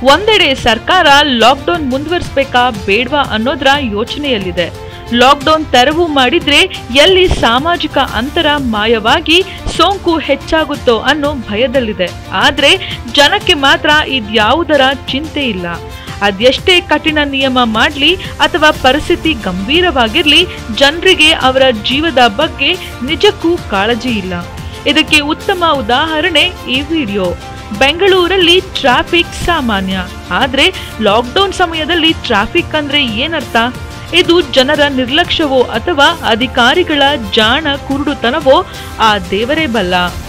ಒಂದೆಡೆ ಸರ್ಕಾರ ಲಾಕ್ಡೌನ್ ಮುಂದುವರಿಸಬೇಕಾ ಬೇಡ್ವಾ ಅನ್ನೋದ್ರ ಯೋಚನೆಯಲ್ಲಿದೆ ಲಾಕ್ಡೌನ್ ತೆರವು ಮಾಡಿದ್ರೆ ಎಲ್ಲಿ ಸಾಮಾಜಿಕ ಅಂತರ ಮಾಯವಾಗಿ ಸೋಂಕು ಹೆಚ್ಚಾಗುತ್ತೋ ಅನ್ನೋ ಭಯದಲ್ಲಿದೆ ಆದ್ರೆ ಜನಕ್ಕೆ ಮಾತ್ರ ಇದ್ಯಾವುದರ ಚಿಂತೆ ಇಲ್ಲ ಅದೆಷ್ಟೇ ಕಠಿಣ ನಿಯಮ ಮಾಡಲಿ ಅಥವಾ ಪರಿಸ್ಥಿತಿ ಗಂಭೀರವಾಗಿರ್ಲಿ ಜನರಿಗೆ ಅವರ ಜೀವದ ಬಗ್ಗೆ ನಿಜಕ್ಕೂ ಕಾಳಜಿ ಇಲ್ಲ ಇದಕ್ಕೆ ಉತ್ತಮ ಉದಾಹರಣೆ ಈ ವಿಡಿಯೋ ಬೆಂಗಳೂರಲ್ಲಿ ಟ್ರಾಫಿಕ್ ಸಾಮಾನ್ಯ ಆದ್ರೆ ಲಾಕ್ಡೌನ್ ಸಮಯದಲ್ಲಿ ಟ್ರಾಫಿಕ್ ಅಂದ್ರೆ ಏನರ್ಥ ಇದು ಜನರ ನಿರ್ಲಕ್ಷ್ಯವೋ ಅಥವಾ ಅಧಿಕಾರಿಗಳ ಜಾಣ ಕುರುಡುತನವೋ ಆ ದೇವರೇ ಬಲ್ಲ